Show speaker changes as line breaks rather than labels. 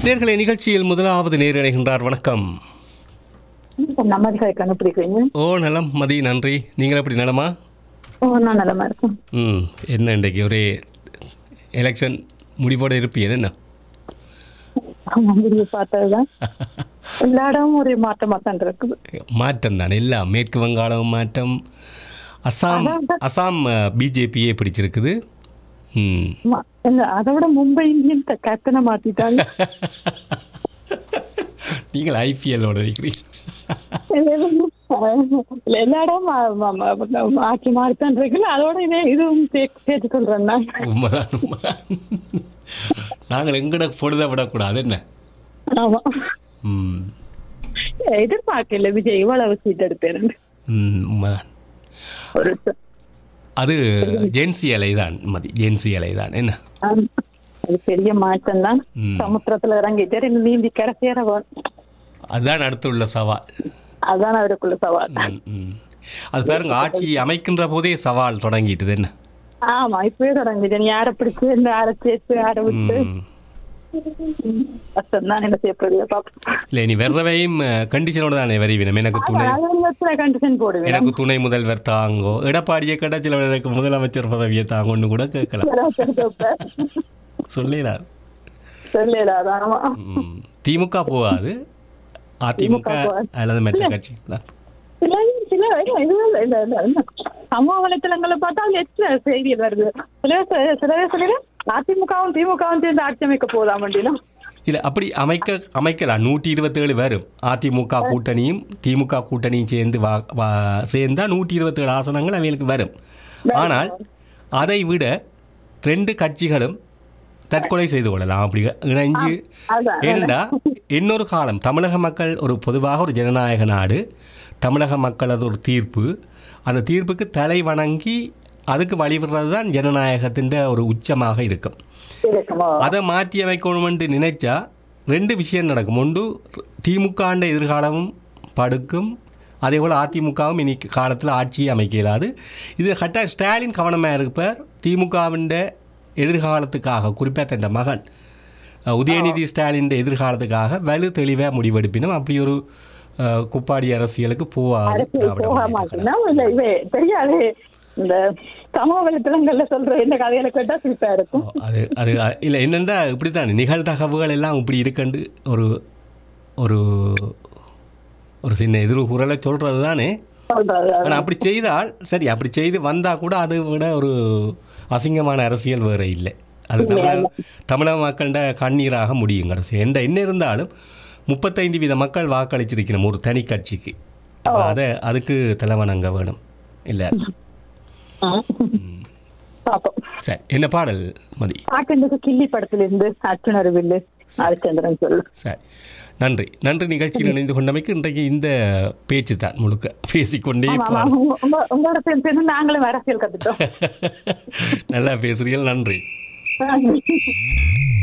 நேர்களை நிகழ்ச்சியில் முதலாவது நேர் இணைகின்றார் வணக்கம்
நம்மளுக்கு கண்டுபிடிக்கிறீங்க
ஓ நலம் மதி நன்றி நீங்கள் எப்படி நலமா
ஓ நான் நலமா இருக்கேன்
ம் என்ன இன்றைக்கு ஒரே எலெக்ஷன் முடிவோட இருப்பீங்க என்ன
முடிவு பார்த்ததுதான் எல்லா இடமும் ஒரே மாற்றமா தான் இருக்குது
மாற்றம் தான் எல்லாம் மேற்கு வங்காளம் மாற்றம் அசாம் அசாம் பிஜேபியே பிடிச்சிருக்குது ம்
ஆமா. இல்ல அதை விட மும்பை இந்தியன் கேப்டனை மாத்திட்டாங்க
நீங்கள் ஐபிஎல்லோட இருக்கிறீங்க
இல்ல, எல்லா இடமும் மா- மா- மா- ஆட்சி மாறித்தான் இருக்குல்ல அதோட இதே இதுவும் சே- சேர்த்து சொல்றேன் நான்
உண்மைதான் உண்மைதான் நாங்கள் எங்கட பொழுத விடக்கூடாது என்ன
ஆமா
ம்
எதிர்பார்க்கல விஜய் இவ்வளவு சீட் எடுப்பேன்
ம் உண்மைதான்
ஒரு
அது ஜென்சி அலை தான் மதி ஜென்சி அலை தான் என்ன
ஆம். அது பெரிய மாற்றம் தான்
ம்.
சமுத்திரத்துல இறங்கிட்டு இன்னும் நீந்தி கரைசேர
அதுதான் அடுத்து உள்ள சவால்
அதான் அவருக்குள்ள சவால்
ம், ம். அது பாருங்க ஆட்சி அமைக்கின்ற போதே சவால் தொடங்கிட்டுது என்ன
ஆமா இப்பவே தொடங்குது நீ யாரை பிடிச்சு இந்த யாரை சேர்த்து யாரை விட்டு
ம்.
கஷ்டம் தான் என்ன செய்யப்படுது பாப்போம்
இல்லை நீ வெறவையும் கண்டிஷனோட தானே வரிவினம் எனக்கு துணை
கண்டிஷன் போடுவேன்
எனக்கு துணை முதல்வர் தாங்கோ எடப்பாடியை கேட்டா சில பேர் எனக்கு முதலமைச்சர் பதவியை தாங்கன்னு கூட கேட்கலாம் சொல்லிடார்
சொல்லல ஆமா
ம். திமுக போகாது அதிமுக
போகாது.
அல்லது மற்ற கட்சி தான்
சில சில இல்ல, இது இல்ல, இல்ல, இல்ல, இல்ல. சமூக வலைத்தளங்களை பார்த்தா அதுல எத்தனை செய்திகள் வருது சில பேர் சில பேர் சொல்லிடு அதிமுகவும் திமுகவும் சேர்ந்து ஆட்சி அமைக்க போதாம் அப்படின்னா
இல்லை அப்படி அமைக்க அமைக்கலாம் நூற்றி இருபத்தேழு வரும் அதிமுக கூட்டணியும் திமுக கூட்டணியும் சேர்ந்து வா வா சேர்ந்தால் நூற்றி இருபத்தேழு ஆசனங்கள் அவைகளுக்கு வரும் ஆனால் அதை விட ரெண்டு கட்சிகளும் தற்கொலை செய்து கொள்ளலாம் அப்படி இணைஞ்சு
அதான்,
ஏனென்றா இன்னொரு காலம் தமிழக மக்கள் ஒரு பொதுவாக ஒரு ஜனநாயக நாடு தமிழக மக்களது ஒரு தீர்ப்பு அந்த தீர்ப்புக்கு தலை வணங்கி அதுக்கு வழிவிடுறது தான் ஜனநாயகத்தின் ஒரு உச்சமாக இருக்கும்
இருக்குமோ
அதை மாற்றி அமைக்கணுமென்று நினைச்சா ரெண்டு விஷயம் நடக்கும் ஒன்று திமுகண்ட எதிர்காலமும் படுக்கும் அதே போல் அதிமுகவும் இனி காலத்தில் ஆட்சியை அமைக்க இயலாது இது கட்ட ஸ்டாலின் கவனமாக இருப்பார் திமுகவின் எதிர்காலத்துக்காக குறிப்பாக தன் மகன் அஹ், உதயநிதி ஸ்டாலின் எதிர்காலத்துக்காக வலு தெளிவாக முடிவெடுப்பினும் அப்படி ஒரு அஹ், குப்பாடி அரசியலுக்கு போவாது
அரசியல்
திராவிட
போக
முன்னேற்ற கழகம்.
மாட்டேன்னா இல்ல இவே தெரியாது இந்த சமூக வலைத்தளங்கள்ல சொல்ற இந்த கதையில கேட்டா சிரிப்பா இருக்கும்
அது அது இல்லை என்னென்னா இப்படி தான் நிகழ்தகவுகள் எல்லாம் இப்படி இருக்கண்டு ஒரு ஒரு ஒரு சின்ன எதிர் குரலை சொல்கிறது தானே
சொல்றது
ஆனால் அப்படி செய்தால் சரி அப்படி செய்து வந்தால் கூட அதை விட ஒரு அசிங்கமான அரசியல் வேறு இல்லை அது தமிழக தமிழக மக்கள்கிட்ட கண்ணீராக முடியும் கடைசி எந்த என்ன இருந்தாலும் முப்பத்தைந்து வீத மக்கள் வாக்களிச்சிருக்கணும் ஒரு தனி கட்சிக்கு அப்ப அதை அதுக்கு தலைவணங்க வேணும் இல்லை
பாப்போம்
சரி என்ன பாடல் மதி
பாட்டு கிள்ளி படத்துல இருந்து அர்ச்சுனர் வில்லு ஹரிச்சந்திரன் சொல்லு
சரி நன்றி நன்றி நிகழ்ச்சியில் இணைந்து கொண்டமைக்கு இன்றைக்கு இந்த பேச்சு தான் முழுக்க பேசிக்கொண்டே
ஆமா, ஆமா.
போகலாம்.
உங்க- உங்க- உங்களோட சேர்ந்து சேர்ந்து நாங்களும் அரசியல் கத்துட்டோம்
நல்லா பேசுறீர்கள் நன்றி